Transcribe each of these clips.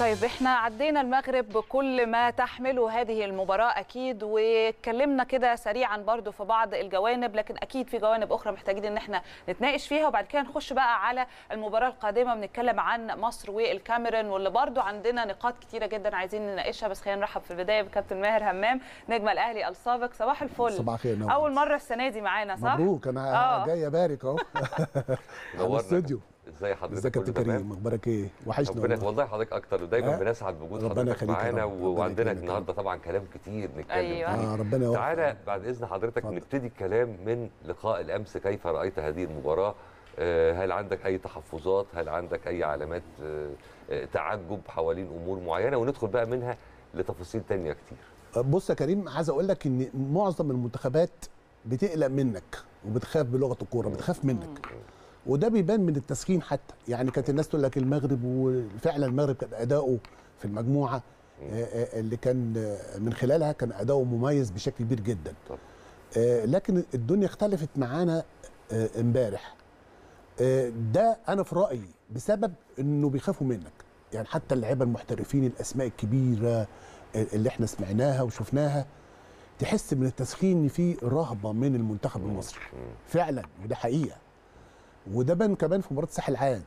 طيب احنا عدينا المغرب بكل ما تحمله هذه المباراة أكيد واتكلمنا كده سريعا برضو في بعض الجوانب لكن أكيد في جوانب أخرى محتاجين إن احنا نتناقش فيها وبعد كده نخش بقى على المباراة القادمة بنتكلم عن مصر والكاميرون واللي برضو عندنا نقاط كتيرة جدا عايزين نناقشها بس خلينا نرحب في البداية بكابتن ماهر همام نجم الأهلي السابق صباح الفل صباح الخير نور. أول مرة السنة دي معانا صح؟ مبروك انا آه. جاي ابارك اهو على نورنا. الاستوديو ازاي حضرتك ازيك يا كله كابتن تمام؟ كريم اخبارك ايه وحشنا ربنا والله. والله حضرتك اكتر ودايما آه. بنسعد بوجود ربنا حضرتك يخليك يا معانا رب. ربنا وعندنا يكرمك. النهارده طبعا كلام كتير نتكلم أيوة. فيه اه ربنا يوفقك تعالى بعد اذن حضرتك اتفضل. نبتدي الكلام من لقاء الامس كيف رايت هذه المباراه آه، هل عندك اي تحفظات هل عندك اي علامات آه، آه، تعجب حوالين امور معينه وندخل بقى منها لتفاصيل تانية كتير بص يا كريم عايز اقول لك ان معظم المنتخبات بتقلق منك وبتخاف بلغه الكوره بتخاف منك وده بيبان من التسخين حتى يعني كانت الناس تقول لك المغرب وفعلا المغرب كان اداؤه في المجموعه آه، آه، اللي كان آه، من خلالها كان اداؤه مميز بشكل كبير جدا طب. آه، لكن الدنيا اختلفت معانا آه، امبارح آه، ده انا في رايي بسبب انه بيخافوا منك يعني حتى اللعيبه المحترفين الاسماء الكبيره اللي احنا سمعناها وشفناها تحس من التسخين ان في رهبه من المنتخب المصري فعلا وده حقيقه وده بان كمان في مباراه الساحل العاج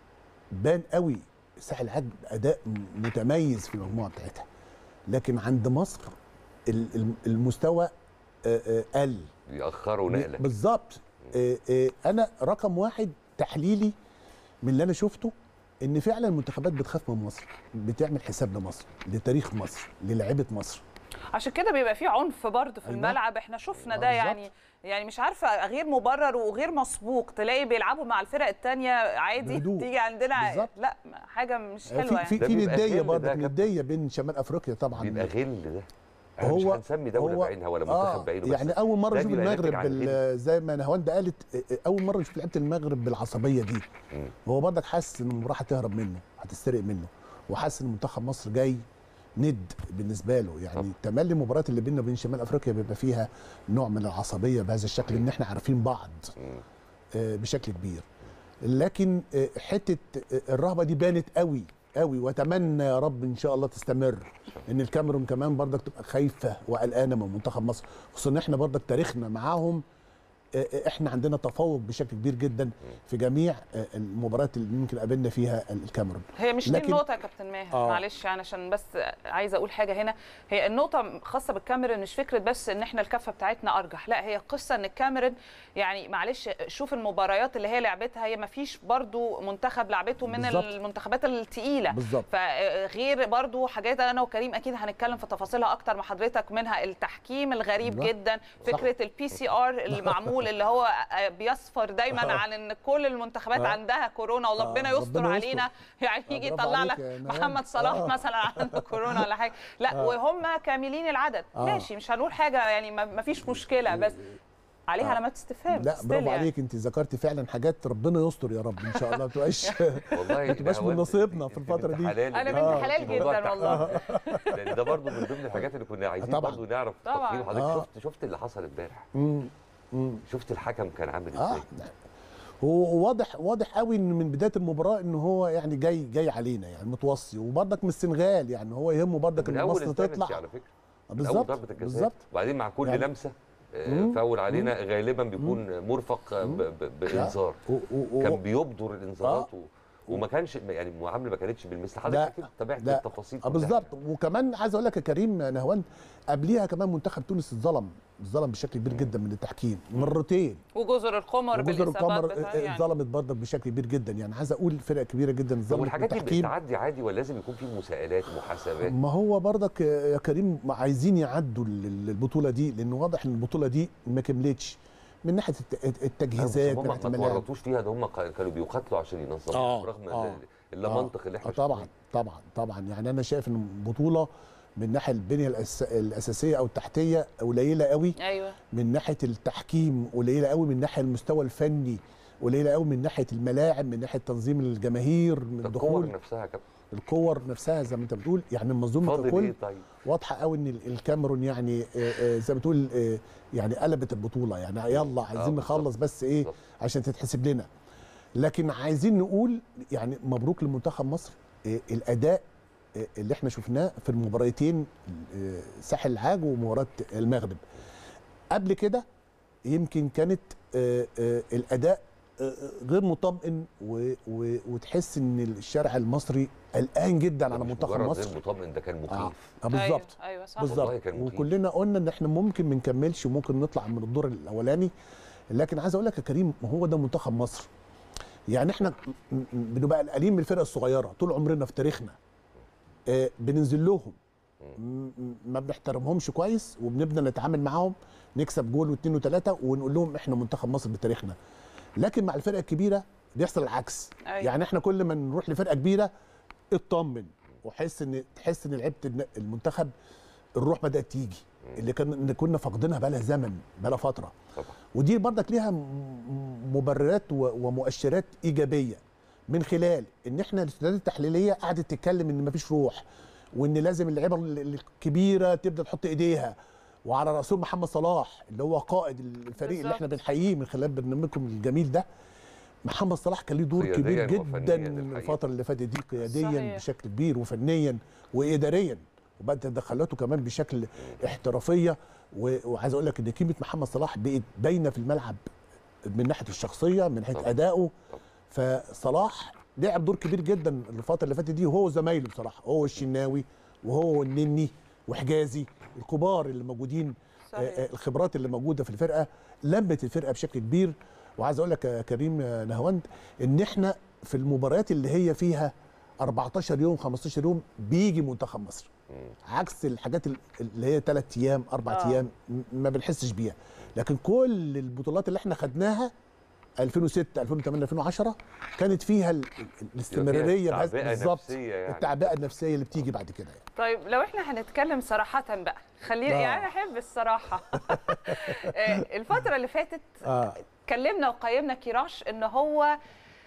بان قوي الساحل العاج اداء متميز في المجموعه بتاعتها لكن عند مصر ال- ال- المستوى آه، آه، قل بيأخروا نقله بالظبط آه، آه، انا رقم واحد تحليلي من اللي انا شفته ان فعلا المنتخبات بتخاف من مصر بتعمل حساب لمصر لتاريخ مصر للاعيبه مصر عشان كده بيبقى في عنف برضه في أيوة. الملعب احنا شفنا آه، ده بالظبط. يعني يعني مش عارفه غير مبرر وغير مسبوق تلاقي بيلعبوا مع الفرق التانية عادي بهدوء. تيجي عندنا بالظبط. لا حاجه مش آه، حلوه في في يعني ده في بيبقى نديه غل برضه ده يا كابتن. نديه بين شمال افريقيا طبعا بيبقى غل ده احنا مش هو- هنسمي دوله هو- بعينها ولا منتخب بعينه بس يعني اول مره ده نشوف بيبقى ناتج المغرب عن غل. بال- زي ما نهاوند قالت آه، آه، اول مره نشوف لعيبه المغرب بالعصبيه دي مم. هو برضك حاسس ان المباراه هتهرب منه هتسترق منه وحاسس ان منتخب مصر جاي ند بالنسبه له يعني طب. تملي المباريات اللي بيننا وبين شمال افريقيا بيبقى فيها نوع من العصبيه بهذا الشكل ان احنا عارفين بعض مم. آه، بشكل كبير لكن آه، حته آه، الرهبه دي بانت قوي قوي واتمنى يا رب ان شاء الله تستمر ان الكاميرون كمان برضك تبقى خايفه وقلقانه من منتخب مصر خصوصا ان احنا برضك تاريخنا معاهم آه، آه، احنا عندنا تفوق بشكل كبير جدا في جميع آه، المباريات اللي ممكن قابلنا فيها الكاميرون هي مش دي لكن- النقطة يا كابتن ماهر آه. معلش يعني عشان بس عايزة أقول حاجة هنا هي النقطة خاصة بالكاميرون مش فكرة بس إن إحنا الكفة بتاعتنا أرجح لا هي قصة إن الكاميرون يعني معلش شوف المباريات اللي هي لعبتها هي ما فيش برضو منتخب لعبته من بالظبط. المنتخبات التقيلة بالظبط فغير برضو حاجات انا وكريم اكيد هنتكلم في تفاصيلها اكتر مع حضرتك منها التحكيم الغريب أيوة. جدا صح. فكره البي سي ار المعمول اللي هو بيصفر دايما آه. عن ان كل المنتخبات آه. عندها كورونا وربنا آه، يستر ربنا علينا يعني يجي برافو يطلع عليك لك يا نهاد. محمد صلاح آه. مثلا عنده كورونا ولا حاجه لا آه. وهم كاملين العدد آه. ماشي مش هنقول حاجه يعني ما ما فيش مشكله بس عليها آه. علامات استفهام لا still برافو يعني. عليك انت ذكرتي فعلا حاجات ربنا يستر يا رب ان شاء الله ما تبقاش والله ما تبقاش من نهاوند، نصيبنا انت- في انت الفترة بنت دي. حلال أنا إنك بنت قلتي حلال موضوع جدا التحكيم. لان ده برضو من ضمن الحاجات اللي كنا عايزين طبعاً. برضو نعرف طبعاً. تقييم حضرتك آه. شفت شفت اللي حصل امبارح مم. مم. شفت الحكم كان عامل اه ازاي هو واضح واضح قوي ان من بدايه المباراه ان هو يعني جاي جاي علينا يعني متوصي وبرضك من السنغال يعني هو يهمه برضك من ان اول مصر البنالتي تطلع على فكره آه، من اول بالظبط ضربه الجزاء بالظبط وبعدين مع كل يعني- لمسه آه، مم. فاول علينا غالبا بيكون مرفق آه، ب- ب- بانذار و- و- و- كان بيبدر الانذارات آه. و... وما كانش يعني المعامله ما كانتش بالمثل حضرتك لا، اكيد تابعت لا. التفاصيل اه كلها. بالظبط وكمان عايز اقول لك يا كريم نهوان قبليها كمان منتخب تونس اتظلم اتظلم بشكل كبير جدا من التحكيم مرتين وجزر القمر وجزر بالاصابات القمر بتاع- يعني. اتظلمت برضك بشكل كبير جدا يعني عايز اقول فرق كبيره جدا طب اتظلمت من والحاجات دي التحكيم بتعدي عادي ولا لازم يكون في مساءلات ومحاسبات ما هو برضك يا كريم عايزين يعدوا ال- البطوله دي لان واضح ان البطوله دي ما كملتش من ناحيه الت- التجهيزات من هم ناحيه ما الملاعب تورطوش فيها ده هم كانوا بيقاتلوا عشان ينظموا آه، رغم آه، اللا آه، منطق اللي احنا آه طبعا شايفينه. طبعا طبعا يعني انا شايف ان البطوله من ناحيه البنيه الأس... الاساسيه او التحتيه قليله قوي ايوه من ناحيه التحكيم قليله قوي من ناحيه المستوى الفني قليله قوي من ناحيه الملاعب من ناحيه تنظيم الجماهير من ده الدخول الكور نفسها يا كابتن الكور نفسها زي ما انت بتقول يعني المنظومه فاضل ككل ايه طيب واضحه قوي ان ال- الكاميرون يعني آه، آه، زي ما تقول آه، يعني قلبت البطوله يعني يلا عايزين بالظبط. نخلص بس ايه بالظبط. عشان تتحسب لنا لكن عايزين نقول يعني مبروك لمنتخب مصر آه، الاداء آه، اللي احنا شفناه في المباراتين آه، ساحل العاج ومباراه المغرب قبل كده يمكن كانت آه، آه، الاداء آه، غير مطمئن و- و- وتحس ان الشارع المصري قلقان جدا ده على مش منتخب مجرد مصر غير مطمئن ده كان اه مخيف آه، بالظبط ايوه, أيوة صح والله بالظبط كان مخيف. وكلنا قلنا ان احنا ممكن ما نكملش وممكن نطلع من الدور الاولاني لكن عايز اقول لك يا كريم ما هو ده منتخب مصر يعني احنا م- م- بنبقى قلقانين من الفرقه الصغيره طول عمرنا في تاريخنا آه بننزل لهم م- م- ما بنحترمهمش كويس وبنبدا نتعامل معاهم نكسب جول واثنين وثلاثه ونقول لهم احنا منتخب مصر بتاريخنا لكن مع الفرقه الكبيره بيحصل العكس أيوة. يعني احنا كل ما نروح لفرقه كبيره اطمن وحس ان تحس ان لعيبه الن- المنتخب الروح بدات تيجي اللي كان اللي كنا فاقدينها بقى لها زمن بقى لها فتره طبعا ودي برضك ليها م- مبررات و- ومؤشرات ايجابيه من خلال ان احنا الاستوديوهات التحليليه قعدت تتكلم ان مفيش روح وان لازم اللعيبه ال- الكبيره تبدا تحط ايديها وعلى راسهم محمد صلاح اللي هو قائد الفريق اللي احنا بالظبط. بنحييه من خلال برنامجكم الجميل ده محمد صلاح كان ليه دور كبير قيادياً جدا وفنياً الحقيقة. الفتره اللي فاتت دي قياديا صحيح. بشكل كبير وفنيا واداريا وبعد تدخلاته كمان بشكل احترافيه و- وعايز اقول لك ان قيمه محمد صلاح بقت باينه في الملعب من ناحيه الشخصيه من ناحيه طبعاً. ادائه طبعاً. فصلاح لعب دور كبير جدا الفتره اللي فاتت دي وهو زمايله بصراحه هو الشناوي وهو النني وحجازي الكبار اللي موجودين صحيح. آه، آه، الخبرات اللي موجوده في الفرقه لمت الفرقه بشكل كبير وعايز اقول لك يا كريم آه، نهواند ان احنا في المباريات اللي هي فيها 14 يوم 15 يوم بيجي منتخب مصر عكس الحاجات ال- اللي هي 3 ايام 4 آه. ايام م- ما بنحسش بيها لكن كل البطولات اللي احنا خدناها 2006 2008 2010 كانت فيها ال- ال- الاستمراريه بهذا- تعبئة بالظبط نفسية يعني. التعبئه النفسيه اللي بتيجي بعد كده يعني. طيب لو احنا هنتكلم صراحة بقى خلينا آه. يعني احب الصراحة آه، الفترة اللي فاتت اه اتكلمنا وقيمنا كيراش ان هو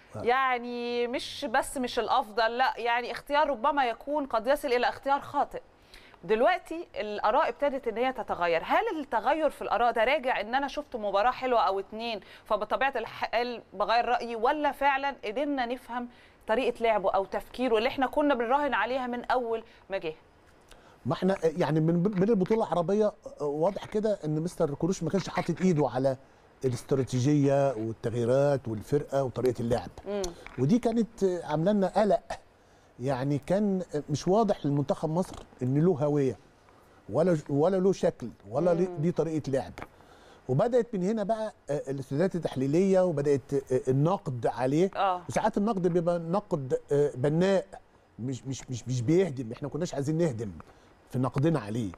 يعني مش بس مش الافضل لا يعني اختيار ربما يكون قد يصل الى اختيار خاطئ دلوقتي الاراء ابتدت ان هي تتغير هل التغير في الاراء ده راجع ان انا شفت مباراه حلوه او اتنين فبطبيعه الحال بغير رايي ولا فعلا قدرنا نفهم طريقه لعبه او تفكيره اللي احنا كنا بنراهن عليها من اول ما جه ما احنا يعني من من البطوله العربيه واضح كده ان مستر كروش ما كانش حاطط ايده على الاستراتيجيه والتغييرات والفرقه وطريقه اللعب مم. ودي كانت عامله لنا قلق يعني كان مش واضح لمنتخب مصر ان له هويه ولا ولا له شكل ولا ليه ليه طريقه لعب وبدات من هنا بقى آه، الاستوديوهات التحليليه وبدات آه، النقد عليه اه وساعات النقد بيبقى نقد آه، بناء مش مش مش مش بيهدم احنا كناش عايزين نهدم في نقدنا عليه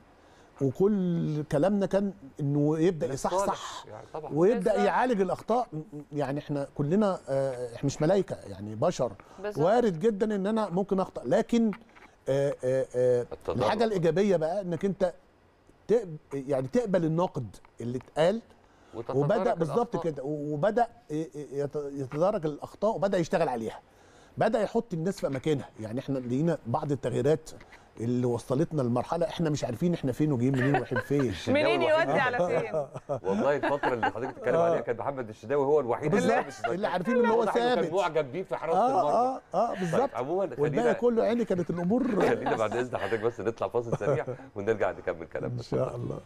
وكل كلامنا كان انه يبدا للصالح. يصحصح يعني طبعا ويبدا بالظبط. يعالج الاخطاء م- يعني احنا كلنا آه، احنا مش ملائكه يعني بشر بالظبط. وارد جدا ان انا ممكن اخطا لكن آه، آه، آه، التدرج. الحاجه الايجابيه بقى انك انت تق- يعني تقبل النقد اللي اتقال وتتدارك وبدا بالظبط الأخطاء. كده وبدا يت- يتدارك الاخطاء وبدا يشتغل عليها بدا يحط الناس في اماكنها يعني احنا لقينا بعض التغييرات اللي وصلتنا لمرحله احنا مش عارفين احنا فين وجايين منين ورايحين فين الشناوي منين الوحيد يودي على فين والله الفترة اللي حضرتك بتتكلم عليها كان محمد الشناوي هو الوحيد بالظبط لابس ده. اللي عارفين ان هو واضح إنه كان ثابت معجب بيه في حراسة اه المرمى اه اه بالظبط طيب عموما والباقي خلينا كله عيني كانت الامور خلينا بعد اذن حضرتك بس نطلع فاصل سريع ونرجع نكمل كلامنا ان شاء الله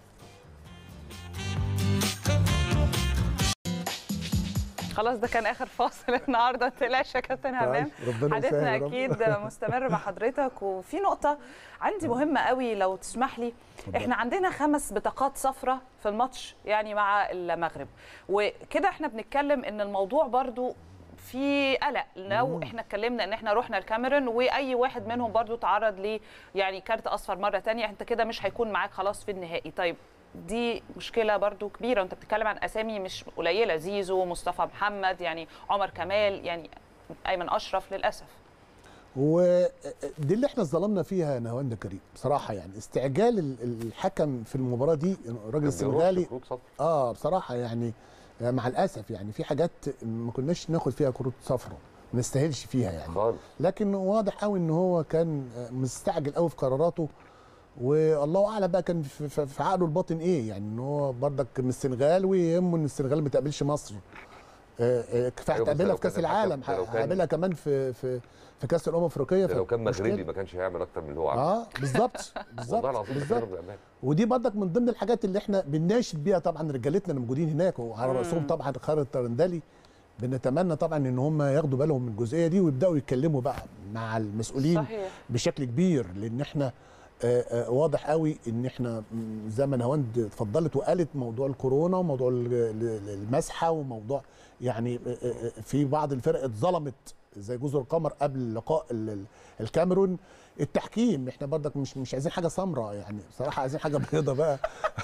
خلاص ده كان اخر فاصل النهارده ما تقلقش يا كابتن همام طيب، ربنا حديثنا يسهل يا رب. اكيد مستمر مع حضرتك وفي نقطه عندي مهمه قوي لو تسمح لي احنا عندنا خمس بطاقات صفراء في الماتش يعني مع المغرب وكده احنا بنتكلم ان الموضوع برضو في قلق لو احنا اتكلمنا ان احنا رحنا الكاميرون واي واحد منهم برضو تعرض ل يعني كارت اصفر مره تانية انت كده مش هيكون معاك خلاص في النهائي طيب دي مشكله برضو كبيره وانت بتتكلم عن اسامي مش قليله زيزو مصطفى محمد يعني عمر كمال يعني ايمن اشرف للاسف ودي اللي احنا ظلمنا فيها يا نهاوند كريم بصراحه يعني استعجال ال- الحكم في المباراه دي الراجل كان السنغالي بيرش خروج صفر. اه بصراحه يعني مع الاسف يعني في حاجات ما كناش ناخد فيها كروت صفراء ما نستاهلش فيها يعني خالص لكن واضح قوي ان هو كان مستعجل قوي في قراراته والله اعلم بقى كان في, في في عقله الباطن ايه يعني ان هو برضك من السنغال ويهمه ان السنغال ما تقابلش مصر آه، آه، كفايه أيوة، بس هتقابلها لو في كاس كان الحكم- العالم لو كان- هقابلها كمان في في في كاس الامم الافريقيه ده لو كان فمشكلة. مغربي ما كانش هيعمل اكتر من اللي هو عمله اه بالظبط بالظبط والله العظيم بالظبط بكلمك بأمانة. ودي برضك من ضمن الحاجات اللي احنا بنناشد بيها طبعا رجالتنا اللي موجودين هناك وعلى راسهم طبعا خالد الترندلي بنتمنى طبعا ان هم ياخدوا بالهم من الجزئيه دي ويبداوا يتكلموا بقى مع المسؤولين صحيح بشكل كبير لان احنا آه، آه، واضح قوي ان احنا م، زي ما نهاوند اتفضلت وقالت موضوع الكورونا وموضوع ال- ال- المسحه وموضوع يعني آه، آه، آه، في بعض الفرق اتظلمت زي جزر القمر قبل لقاء ال- ال- الكاميرون التحكيم احنا برضك مش مش عايزين حاجه سمراء يعني بصراحه عايزين حاجه بيضه بقى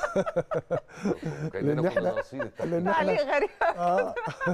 وكاننا لأن كنا إحنا- ناقصين التحكيم. لان احنا تعليق غريب اه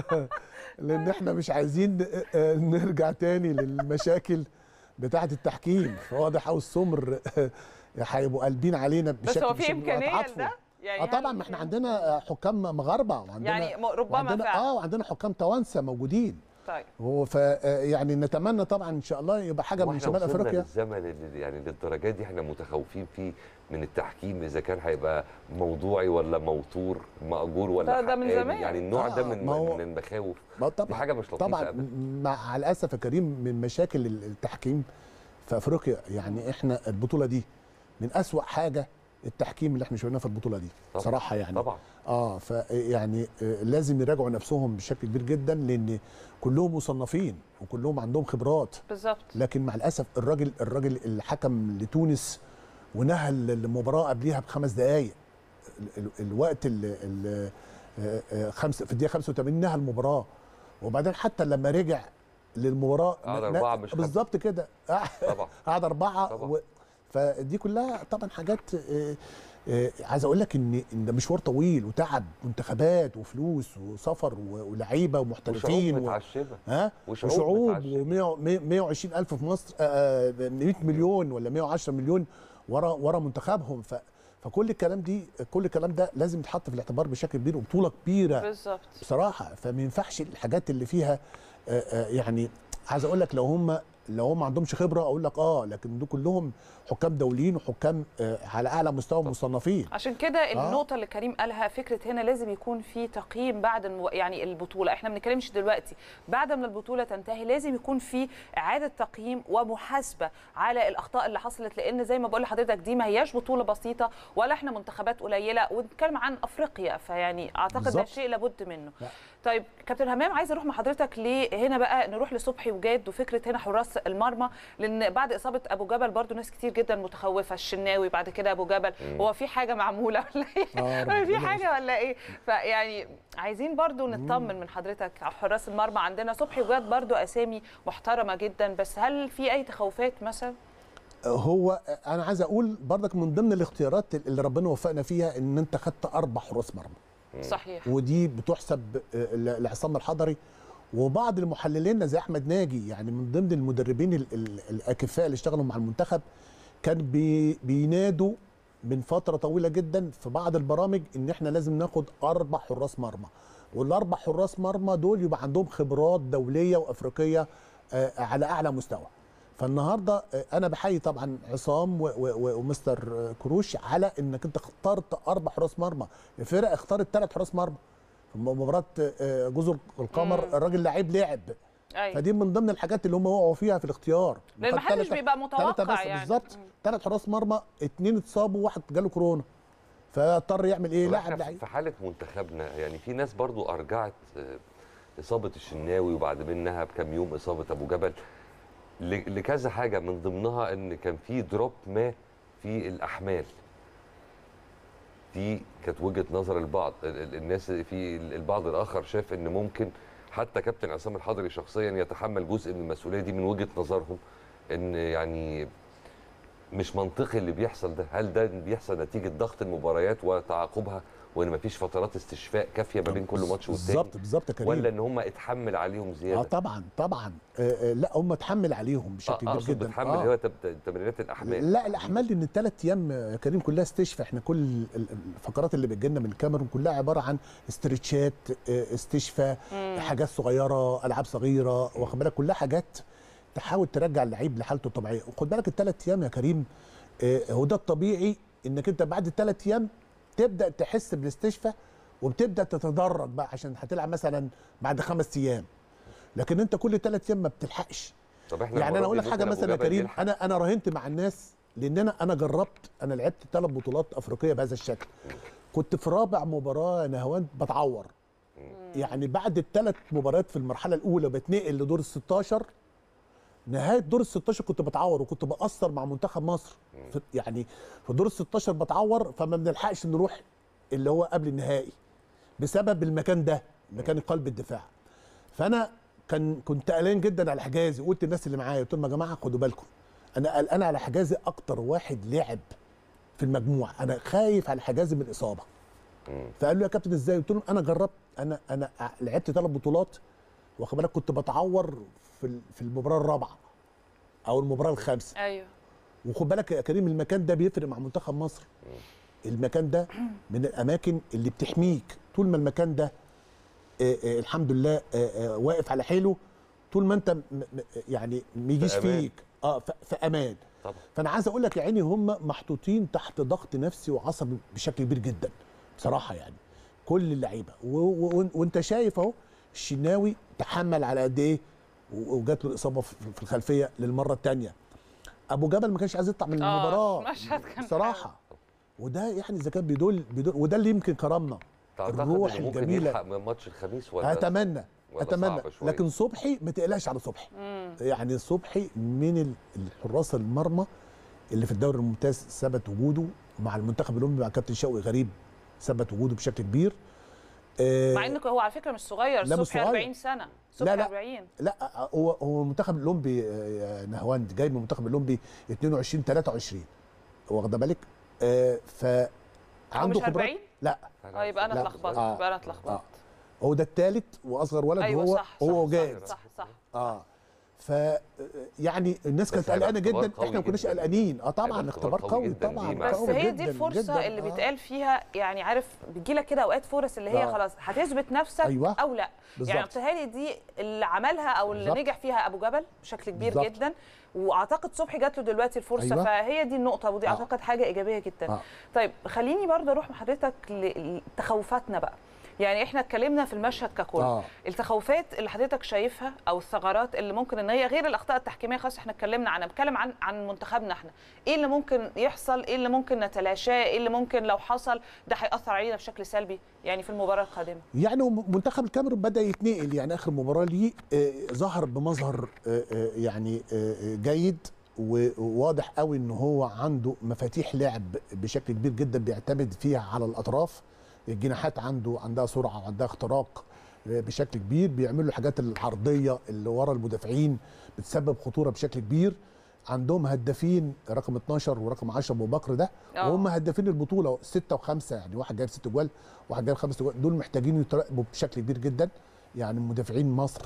لان احنا مش عايزين آه، آه، نرجع تاني للمشاكل بتاعه التحكيم فواضح قوي السمر آه، هيبقوا قلبين علينا بس بشكل هو في بشكل امكانيه وهيتعاطفوا. لده يعني اه طبعا هل- ما احنا عندنا آه، حكام مغاربه وعندنا يعني م- ربما وعندنا فعلا. اه وعندنا حكام توانسه موجودين طيب هو ف آه، يعني نتمنى طبعا ان شاء الله يبقى حاجه من واحنا شمال وصلنا افريقيا للزمن اللي يعني للدرجات دي احنا متخوفين فيه من التحكيم اذا كان هيبقى موضوعي ولا موتور ماجور ولا ده- ده من حقاني. زمان. يعني النوع ده آه، من ما هو- من المخاوف ما هو دي طبعا حاجه مش لطيفه طبعا ابدا م- مع الاسف يا كريم من مشاكل ال- التحكيم في افريقيا يعني احنا البطوله دي من أسوأ حاجه التحكيم اللي احنا شفناه في البطوله دي طبعاً. صراحه يعني طبعا اه فيعني لازم يراجعوا نفسهم بشكل كبير جدا لان كلهم مصنفين وكلهم عندهم خبرات بالظبط لكن مع الاسف الراجل الراجل اللي حكم لتونس ونهى المباراه قبليها بخمس دقائق ال- ال- الوقت ال- ال- آه، آه، خمسة في الدقيقه 85 نهى المباراه وبعدين حتى لما رجع للمباراه قعد ن- أربعة مش خمسة. بالظبط كده طبعا قعد اربعه طبعا. و... فدي كلها طبعا حاجات آه، آه، عايز اقول لك ان ان ده مشوار طويل وتعب منتخبات وفلوس وسفر و- ولاعيبه وشعوب ومحترفين و... متعشمه ها وشعوب وشعوب متعشمة. و120 الف في مصر آه، آه، 100 مليون ولا 110 مليون ورا ورا منتخبهم ف فكل الكلام دي كل الكلام ده لازم يتحط في الاعتبار بشكل كبير وبطوله كبيره بالظبط بصراحه فما ينفعش الحاجات اللي فيها آه، آه، يعني عايز اقول لك لو هم لو هم ما عندهمش خبره اقول لك اه لكن دول كلهم حكام دوليين وحكام آه، على اعلى مستوى مصنفين عشان كده النقطة اللي كريم قالها فكرة هنا لازم يكون في تقييم بعد المو... يعني البطولة احنا ما بنتكلمش دلوقتي بعد ما البطولة تنتهي لازم يكون في إعادة تقييم ومحاسبة على الأخطاء اللي حصلت لأن زي ما بقول لحضرتك دي ما هياش بطولة بسيطة ولا احنا منتخبات قليلة ونتكلم عن أفريقيا فيعني أعتقد ده بالظبط. شيء لابد منه لا. طيب كابتن همام عايز اروح مع حضرتك لهنا بقى نروح لصبحي وجاد وفكره هنا حراس المرمى لان بعد اصابه ابو جبل برضو ناس كتير جدا متخوفه الشناوي بعد كده ابو جبل هو في حاجه معموله ولا آه، ايه ربنا في حاجه ولا ايه فيعني عايزين برضو نطمن من حضرتك على حراس المرمى عندنا صبحي وجاد برضو اسامي محترمه جدا بس هل في اي تخوفات مثلا هو انا عايز اقول برضك من ضمن الاختيارات اللي ربنا وفقنا فيها ان انت خدت اربع حراس مرمى صحيح ودي بتحسب آه، ل- لعصام الحضري وبعض المحللين زي احمد ناجي يعني من ضمن المدربين ال- ال- الاكفاء اللي اشتغلوا مع المنتخب كان بي بينادوا من فتره طويله جدا في بعض البرامج ان احنا لازم ناخد اربع حراس مرمى والاربع حراس مرمى دول يبقى عندهم خبرات دوليه وافريقيه آه، على اعلى مستوى فالنهارده آه، انا بحيي طبعا عصام و- و- و- ومستر آه، كروش على انك انت اخترت اربع حراس مرمى الفرق اختارت ثلاث حراس مرمى في مباراه آه، جزر القمر الراجل لعيب لعب ايوه فدي من ضمن الحاجات اللي هم وقعوا فيها في الاختيار لان وخد محدش تلاتة- بيبقى ثلاثة متوقع بس يعني بالظبط ثلاث حراس مرمى اثنين اتصابوا واحد جاله كورونا فاضطر يعمل ايه طب لاعب احنا لعيب في حاله منتخبنا يعني في ناس برضو ارجعت آه، اصابه الشناوي وبعد منها بكم يوم اصابه ابو جبل ل- لكذا حاجه من ضمنها ان كان في دروب ما في الاحمال دي كانت وجهه نظر البعض ال- ال- الناس في ال- البعض الاخر شاف ان ممكن حتى كابتن عصام الحضري شخصيا يتحمل جزء من المسؤوليه دي من وجهه نظرهم ان يعني مش منطقي اللي بيحصل ده هل ده بيحصل نتيجه ضغط المباريات وتعاقبها وان مفيش فترات استشفاء كافيه ما بين كل ماتش والتاني بالظبط بالظبط يا كريم ولا ان هم اتحمل عليهم اه زياده طبعا طبعا آه آه لا هم اتحمل عليهم بشكل آه، كبير اقصد جدا بتحمل اللي هو تب- تمرينات الاحمال لا الاحمال ان الثلاث ايام يا كريم كلها استشفاء احنا كل ال- ال- الفقرات اللي بتجيلنا من الكاميرون كلها عباره عن استرتشات آه، استشفاء حاجات صغيره العاب صغيره واخد بالك كلها حاجات تحاول ترجع اللعيب لحالته الطبيعيه وخد بالك الثلاث ايام يا كريم آه، هو ده الطبيعي انك انت بعد الثلاث ايام تبدا تحس بالاستشفاء وبتبدا تتدرج بقى عشان هتلعب مثلا بعد خمس ايام لكن انت كل ثلاث ايام ما بتلحقش طب احنا يعني انا المرة اقول دي لك حاجه ممكن أبو مثلا يا جبل كريم يلحق. انا انا راهنت مع الناس لان انا انا جربت انا لعبت ثلاث بطولات افريقيه بهذا الشكل كنت في رابع مباراه يا نهوان بتعور يعني بعد الثلاث مباريات في المرحله الاولى بتنقل لدور ال 16 نهايه دور ال 16 كنت بتعور وكنت بأثر مع منتخب مصر في يعني في دور ال 16 بتعور فما بنلحقش نروح اللي هو قبل النهائي بسبب المكان ده مكان قلب الدفاع فانا كان كنت قلقان جدا على حجازي قلت للناس اللي معايا قلت لهم يا جماعه خدوا بالكم انا قلقان على حجازي اكتر واحد لعب في المجموعه انا خايف على حجازي من الاصابه فقال له يا كابتن ازاي قلت لهم انا جربت انا انا لعبت ثلاث بطولات واخد بالك كنت بتعور في ال- في المباراه الرابعه او المباراه الخامسه ايوه وخد بالك يا كريم المكان ده بيفرق مع منتخب مصر المكان ده من الاماكن اللي بتحميك طول ما المكان ده آه، آه، الحمد لله آه، آه، واقف على حيله طول ما انت م- م- يعني ما يجيش في أمان. فيك اه ف- في امان طبعا فانا عايز اقول لك يا عيني هم محطوطين تحت ضغط نفسي وعصبي بشكل كبير جدا بصراحه يعني كل اللعيبه و- و- وانت شايف اهو الشناوي تحمل على قد ايه و- وجات له الاصابه في في الخلفيه للمره الثانيه ابو جبل ما كانش عايز يطلع من آه، المباراه مشهد كان صراحه وده يعني اذا كان بيدل, بيدل وده اللي يمكن كرمنا تعتقد الروح إنه ممكن الجميله يلحق من ماتش الخميس ولا اتمنى ولا اتمنى صعب شوية؟ لكن صبحي ما تقلقش على صبحي يعني صبحي من ال- الحراس المرمى اللي في الدوري الممتاز ثبت وجوده مع المنتخب الاولمبي مع كابتن شوقي غريب ثبت وجوده بشكل كبير آه، مع انه هو على فكره مش صغير لا، مش صبحي صغير. 40 سنه صبحي لا. 40 لا هو هو المنتخب الاولمبي آه، نهواند جاي من المنتخب الاولمبي 22 23 واخده بالك آه ف هو عنده مش خبرات 40 لا اه يبقى انا لا. اتلخبطت آه. يبقى انا اتلخبطت آه. هو ده الثالث واصغر ولد ايوه هو صح هو صح جاهز صح صح اه ف يعني الناس كانت بس هيبقى قلقانه اختبار جدا قوي احنا ما كناش جداً. قلقانين اه هيبقى طبعا اختبار اختبار قوي قوي جداً طبعا ليه مع بس قوي هي دي جداً الفرصه جداً. اللي آه. بيتقال فيها يعني عارف بتجيلك كده اوقات فرص اللي هي آه. خلاص هتثبت نفسك أيوة. او لا يعني بالظبط. بتهيألي دي اللي عملها او اللي بالظبط. نجح فيها ابو جبل بشكل كبير بالظبط. جدا واعتقد صبحي جات له دلوقتي الفرصه أيوة. فهي دي النقطه ودي آه. اعتقد حاجه ايجابيه جدا آه. طيب خليني برضه اروح مع حضرتك ل- لتخوفاتنا بقى يعني احنا اتكلمنا في المشهد ككل آه. التخوفات اللي حضرتك شايفها او الثغرات اللي ممكن ان هي غير الاخطاء التحكيميه خلاص احنا اتكلمنا عنها بتكلم عن عن منتخبنا احنا ايه اللي ممكن يحصل ايه اللي ممكن نتلاشاه ايه اللي ممكن لو حصل ده هياثر علينا بشكل سلبي يعني في المباراه القادمه يعني هو منتخب الكاميرون بدا يتنقل يعني اخر مباراه ليه آه، ظهر بمظهر آه، آه، يعني آه، آه، جيد وواضح قوي ان هو عنده مفاتيح لعب بشكل كبير جدا بيعتمد فيها على الاطراف الجناحات عنده عندها سرعه وعندها اختراق آه، بشكل كبير بيعملوا الحاجات العرضيه اللي ورا المدافعين بتسبب خطوره بشكل كبير عندهم هدافين رقم 12 ورقم 10 ابو بكر ده آه. وهم هدافين البطوله ستة وخمسة يعني واحد جايب ست جوال واحد جايب خمس جوال دول محتاجين يتراقبوا بشكل كبير جدا يعني مدافعين مصر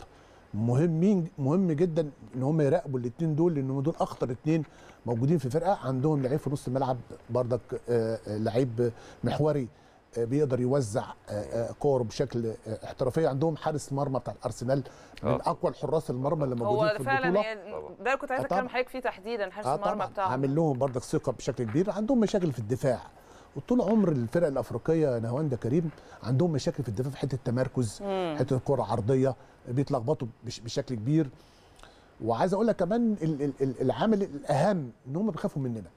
مهمين مهم جدا ان هم يراقبوا الاثنين دول لان دول اخطر اثنين موجودين في فرقه عندهم لعيب في نص الملعب بردك آه، آه، لعيب محوري آه، بيقدر يوزع آه، آه، كور بشكل آه، احترافيه عندهم حارس مرمى بتاع الارسنال من آه. اقوى الحراس المرمى اللي موجودين هو في فعلا البطوله هي- طبعاً. ده اللي كنت عايزه آه اتكلم طبعاً. حضرتك فيه تحديدا حارس اه المرمى طبعا بتاعهم عامل لهم برضك ثقه بشكل كبير عندهم مشاكل في الدفاع وطول عمر الفرق الافريقيه نهوان ده كريم عندهم مشاكل في الدفاع في حته التمركز حته الكره عرضيه بيتلخبطوا بش- بشكل كبير وعايز اقول لك كمان ال- ال- ال- العامل الاهم ان هم بيخافوا مننا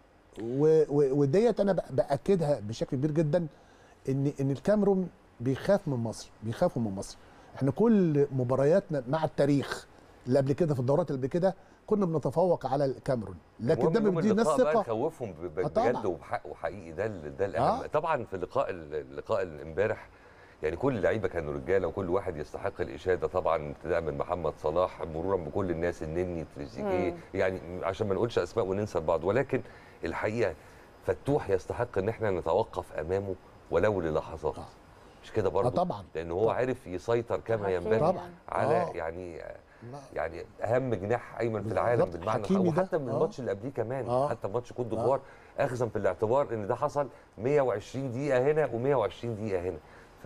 و- و- وديت انا بأ- باكدها بشكل كبير جدا ان ان الكاميرون بيخاف من مصر بيخافوا من مصر احنا كل مبارياتنا مع التاريخ اللي قبل كده في الدورات اللي قبل كده كنا بنتفوق على الكاميرون لكن ده المهم يوم بيدي الناس اللقاء بقى ثقه نخوفهم ب- آه ب- طبعاً. بجد وبحق وحقيقي ده ال- ده الاهم آه. طبعا في اللقاء ال- اللقاء ال- امبارح يعني كل اللعيبه كانوا رجاله وكل واحد يستحق الاشاده طبعا ابتداء من محمد صلاح مرورا بكل الناس النني تريزيجيه يعني عشان ما نقولش اسماء وننسى بعض ولكن الحقيقه فتوح يستحق ان احنا نتوقف امامه ولو للحظات آه. مش كده برضه آه طبعا لان هو عارف يسيطر كما حكيمي. ينبغي طبعا على آه. يعني لا. يعني اهم جناح ايمن في بالظبط. العالم بالمعنى حكيمي الحقيقي ده. وحتى من آه. الماتش اللي قبليه كمان آه. حتى ماتش كوت ديفوار اخذا في الاعتبار ان ده حصل 120 دقيقه هنا و120 دقيقه هنا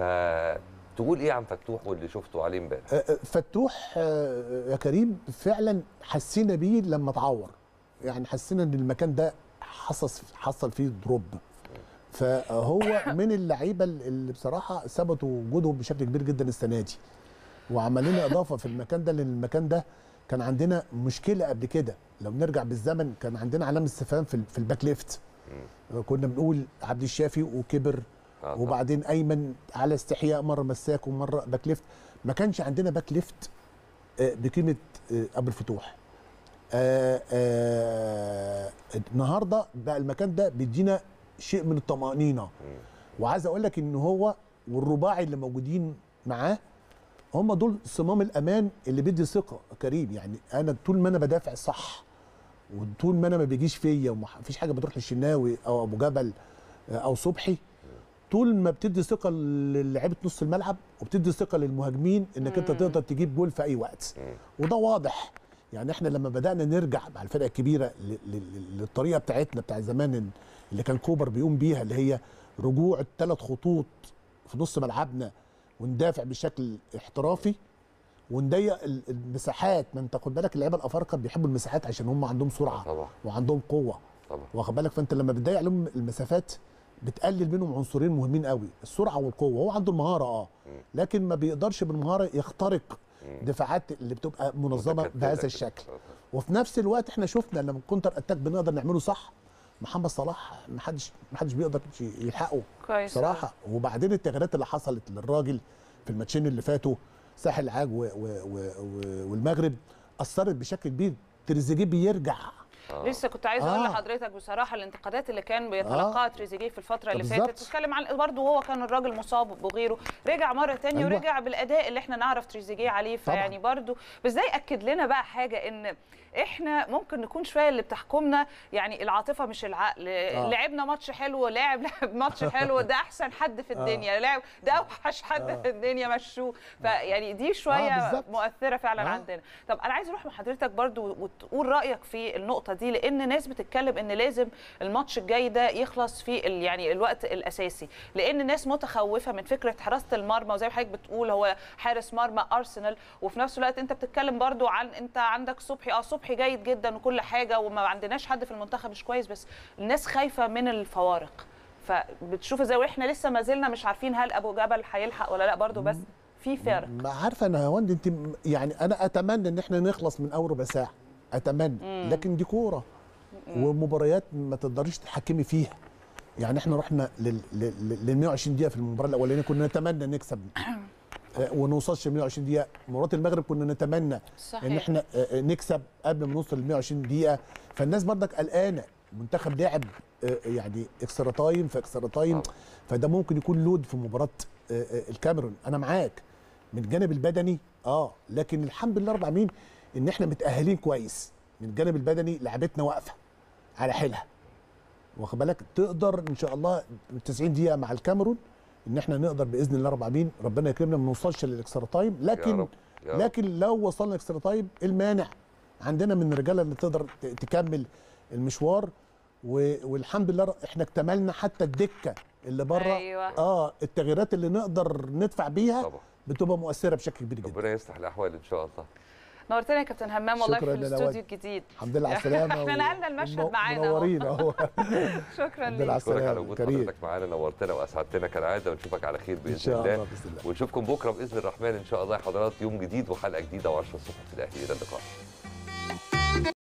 فتقول ايه عن فتوح واللي شفته عليه امبارح آه، آه، فتوح آه، يا كريم فعلا حسينا بيه لما اتعور يعني حسينا ان المكان ده حصل حصل فيه دروب فهو من اللعيبه اللي بصراحه ثبتوا وجودهم بشكل كبير جدا السنه دي وعمل لنا اضافه في المكان ده لان المكان ده كان عندنا مشكله قبل كده لو نرجع بالزمن كان عندنا علامه استفهام في ال- في الباك ليفت كنا بنقول عبد الشافي وكبر آه طبعاً. وبعدين ايمن على استحياء مره مساك ومره باك ليفت ما كانش عندنا باك ليفت آه، بقيمه آه، ابو الفتوح آه، آه، النهارده بقى المكان ده بيدينا شيء من الطمانينه وعايز اقول لك ان هو والرباعي اللي موجودين معاه هم دول صمام الامان اللي بيدي ثقه كريم يعني انا طول ما انا بدافع صح وطول ما انا ما بيجيش فيا ومفيش حاجه بتروح للشناوي او ابو جبل آه، او صبحي طول ما بتدي ثقه للاعيبه نص الملعب وبتدي ثقه للمهاجمين انك انت تقدر تجيب جول في اي وقت وده واضح يعني احنا لما بدانا نرجع مع الفرق الكبيره ل- ل- للطريقه بتاعتنا بتاع زمان اللي كان كوبر بيقوم بيها اللي هي رجوع الثلاث خطوط في نص ملعبنا وندافع بشكل احترافي ونضيق ال- المساحات ما انت خد بالك اللعيبه الافارقه بيحبوا المساحات عشان هم عندهم سرعه طبعا وعندهم قوه طبعا واخد بالك فانت لما بتضيق عليهم المسافات بتقلل منهم عنصرين مهمين قوي السرعه والقوه هو عنده المهاره اه لكن ما بيقدرش بالمهاره يخترق دفاعات اللي بتبقى منظمه متكتلة بهذا كده. الشكل آه. وفي نفس الوقت احنا شفنا لما الكونتر اتاك بنقدر نعمله صح محمد صلاح ما حدش ما حدش بيقدر يلحقه كويس صراحه وبعدين التغييرات اللي حصلت للراجل في الماتشين اللي فاتوا ساحل العاج و و و و والمغرب اثرت بشكل كبير تريزيجيه بيرجع آه. لسه كنت عايزه اقول آه. لحضرتك بصراحه الانتقادات اللي كان بيتلقاها تريزيجيه في الفتره اللي بالظبط. فاتت بتتكلم عن برضه هو كان الراجل مصاب وغيره رجع مره تانية أيوة. ورجع بالاداء اللي احنا نعرف تريزيجيه عليه طبعاً. فيعني برضه بس ده ياكد لنا بقى حاجه ان احنا ممكن نكون شويه اللي بتحكمنا يعني العاطفه مش العقل آه. لعبنا ماتش حلو لاعب لعب ماتش حلو ده احسن حد في الدنيا لاعب ده اوحش حد في الدنيا مشوه فيعني دي شويه بالظبط. مؤثره فعلا آه. عندنا طب انا عايز اروح مع حضرتك برضو وتقول رايك في النقطه دي لان ناس بتتكلم ان لازم الماتش الجاي ده يخلص في ال- يعني الوقت الاساسي لان الناس متخوفه من فكره حراسه المرمى وزي ما حضرتك بتقول هو حارس مرمى ارسنال وفي نفس الوقت انت بتتكلم برضو عن انت عندك صبحي اه صبحي جيد جدا وكل حاجه وما عندناش حد في المنتخب مش كويس بس الناس خايفه من الفوارق فبتشوف ازاي واحنا لسه ما زلنا مش عارفين هل ابو جبل هيلحق ولا لا برضو بس في فرق ما عارفه انا يا وند انت م- يعني انا اتمنى ان احنا نخلص من اول ربع ساعه اتمنى لكن دي كوره ومباريات ما تقدريش تتحكمي فيها يعني احنا رحنا لل لل- لل 120 دقيقه في المباراه الاولانيه كنا نتمنى نكسب آه، ونوصلش ل 120 دقيقه مباراه المغرب كنا نتمنى صحيح. ان احنا آه، آه، نكسب قبل ما نوصل ل 120 دقيقه فالناس برضك قلقانه المنتخب لعب آه، يعني اكسترا تايم في اكسترا تايم طبعا. فده ممكن يكون لود في مباراه آه، آه، الكاميرون انا معاك من الجانب البدني اه لكن الحمد لله رب العالمين ان احنا متاهلين كويس من الجانب البدني لعبتنا واقفه على حيلها واخد بالك تقدر ان شاء الله 90 دقيقه مع الكاميرون ان احنا نقدر باذن الله رب العالمين ربنا يكرمنا ما نوصلش للاكسترا تايم لكن رب، يا رب. لكن لو وصلنا اكسترا تايم إيه المانع عندنا من الرجاله اللي تقدر ت- تكمل المشوار و- والحمد لله ر- احنا اكتملنا حتى الدكه اللي بره أيوة. اه التغييرات اللي نقدر ندفع بيها طبعا. بتبقى مؤثره بشكل كبير جدا ربنا يصلح الاحوال ان شاء الله نورتنا يا كابتن همام والله في شكراً لنا الاستوديو واد. الجديد الحمد لله على السلامه احنا و- نقلنا المشهد ومنو- معانا أهو. منورين اهو شكرا الحمد لله على ليك اشكرك على السلامه وجود كريم حضرتك معانا نورتنا واسعدتنا كالعاده ونشوفك على خير ان باذن شاء الله الله باذن الله ونشوفكم بكره باذن الرحمن ان شاء الله يا حضرات يوم جديد وحلقه جديده و10 الصبح في الاهلي الى اللقاء